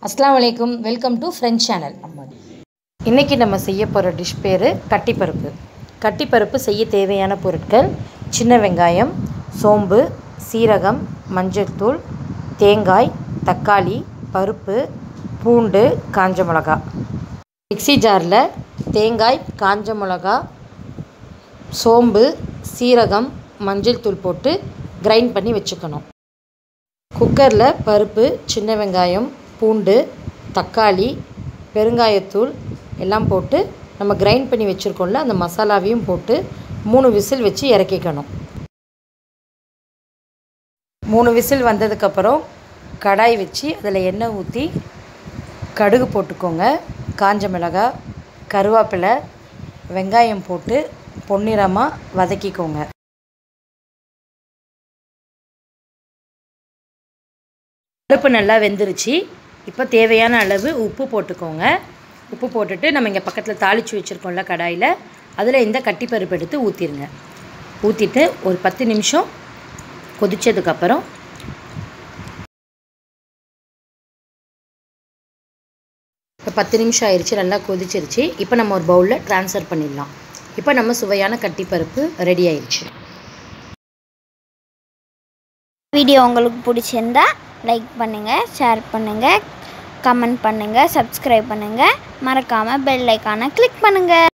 அஸ்ஸலாமு அலைக்கும் welcome to French channel இன்றைக்கி நம்ம செய்ய போகிற டிஷ் பேர் கட்டிப்பருப்பு கட்டிப்பருப்பு செய்ய தேவையான பொருட்கள் சின்ன வெங்காயம் சோம்பு சீரகம் மஞ்சள்தூள் தேங்காய் தக்காளி பருப்பு பூண்டு காஞ்ச மிளகா மிக்ஸி ஜாரில் தேங்காய் காஞ்ச மிளகா சோம்பு சீரகம் மஞ்சள் தூள் போட்டு கிரைண்ட் பண்ணி வச்சுக்கணும் குக்கரில் பருப்பு சின்ன வெங்காயம் பூண்டு தக்காளி பெருங்காயத்தூள் எல்லாம் போட்டு நம்ம கிரைண்ட் பண்ணி வச்சுருக்கோம்ல அந்த மசாலாவையும் போட்டு மூணு விசில் வச்சு இறக்கிக்கணும் மூணு விசில் வந்ததுக்கப்புறம் கடாய் வச்சு அதில் எண்ணெய் ஊற்றி கடுகு போட்டுக்கோங்க காஞ்ச மிளகாய் கருவேப்பிலை வெங்காயம் போட்டு பொன்னிறமாக வதக்கிக்கோங்க பருப்பு நல்லா வெந்துருச்சு இப்போ தேவையான அளவு உப்பு போட்டுக்கோங்க உப்பு போட்டுட்டு நம்ம இங்கே பக்கத்தில் தாளித்து வச்சுருக்கோம்ல கடாயில் அதில் இந்த கட்டி பருப்பு எடுத்து ஊற்றிடுங்க ஊற்றிட்டு ஒரு பத்து நிமிஷம் கொதித்ததுக்கப்புறம் இப்போ பத்து நிமிஷம் ஆயிடுச்சு நல்லா கொதிச்சிருச்சு இப்போ நம்ம ஒரு பவுலில் ட்ரான்ஸ்ஃபர் பண்ணிடலாம் இப்போ நம்ம சுவையான கட்டிப்பருப்பு ரெடி ஆயிடுச்சு வீடியோ உங்களுக்கு பிடிச்சிருந்தா லைக் பண்ணுங்கள் ஷேர் பண்ணுங்கள் கமெண்ட் பண்ணுங்கள் சப்ஸ்கிரைப் பண்ணுங்கள் மறக்காமல் பெல் ஐக்கானை கிளிக் பண்ணுங்கள்